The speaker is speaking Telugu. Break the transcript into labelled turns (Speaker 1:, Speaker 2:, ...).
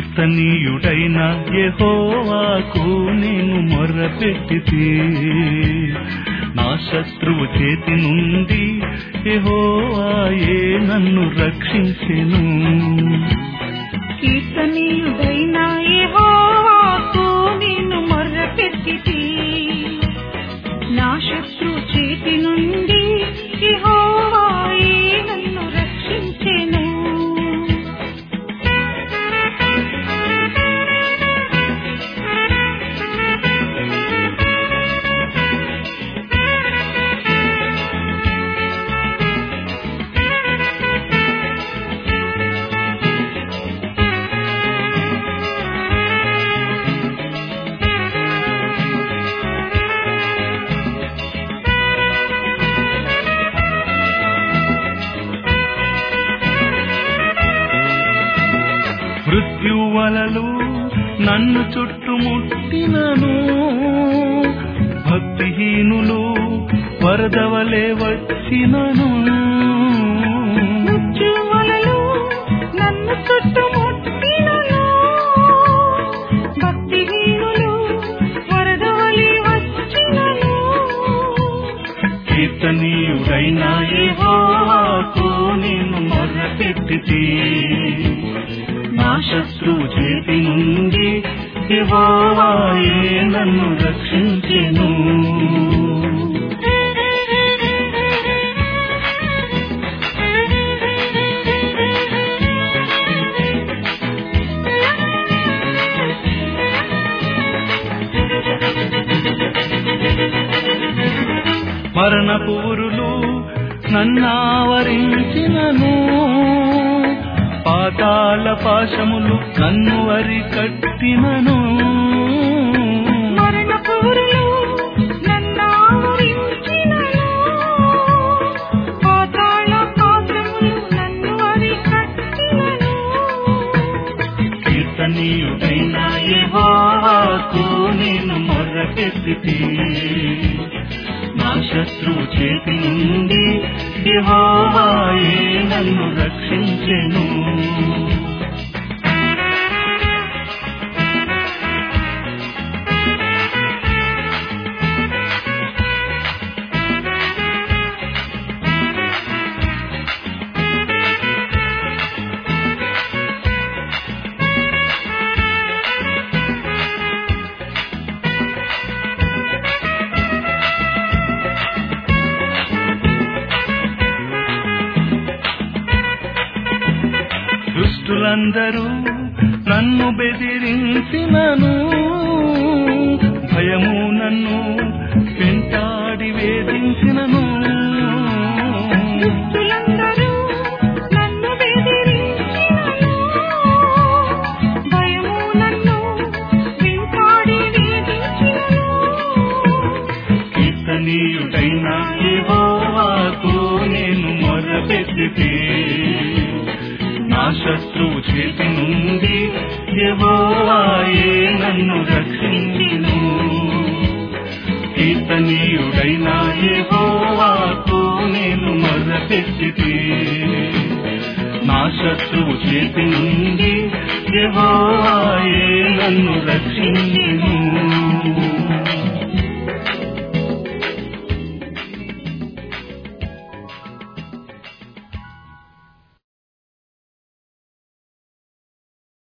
Speaker 1: కీర్తనీయుడైన యెహోవాకు నేను మొర్రపెట్టితే నా శత్రువు చేతి నుండి యెహోవాయే నన్ను రక్షించెను
Speaker 2: కీర్తనీయుడైన యెహోవాకు నేను మొర్రపెట్టితి నా శత్రు చేతి నుండి యెహోవాయే నన్ను రక్షించెను
Speaker 1: మృత్యువలలు నన్ను చుట్టుముట్టినను భక్తిహీనులు వరదవలే వచ్చినను
Speaker 2: మృత్యువలలు నన్ను చుట్టుముట్టినను భక్తిహీనులు వరదవలి వచ్చినను
Speaker 1: కీర్తనీయుడైన యెహోవాకు నేను మొర్రపెట్టితే నా శత్రువు చేతి నుండి యెహోవాయే నన్ను రక్షించెను మరణ పూరులు నన్నావరించినను పాతాళ పాశములు నన్ను వరి కట్టినను
Speaker 2: మరణ పూరులు నన్నావరించినను పాతాళ పాత్రములు నన్ను అరికట్టినను
Speaker 1: కీర్తనీయుడైన యెహోవాకు నేను మొర్రపెట్టితే నా శత్రువు చేతి నుండి యెహోవాయే నన్ను రక్షించెను దుష్టులందరూ నన్ను బెదిరించినను భయము నన్ను వెంటాడి వేధించినను
Speaker 2: దుష్టులందరూ నన్ను బెదిరించినను భయము నన్ను వెంటాడి వేధించినను
Speaker 1: కీర్తనీయుడైన యెహోవాకు నేను మొరపెట్టితే నా శత్రువు చేతి నుండి యెహోవాయే నన్ను రక్షించెను కీర్తనీయుడైన యెహోవాకు నేను మొరపెట్టితే నా శత్రువు చేతి నుండి యెహోవాయే నన్ను రక్షించెను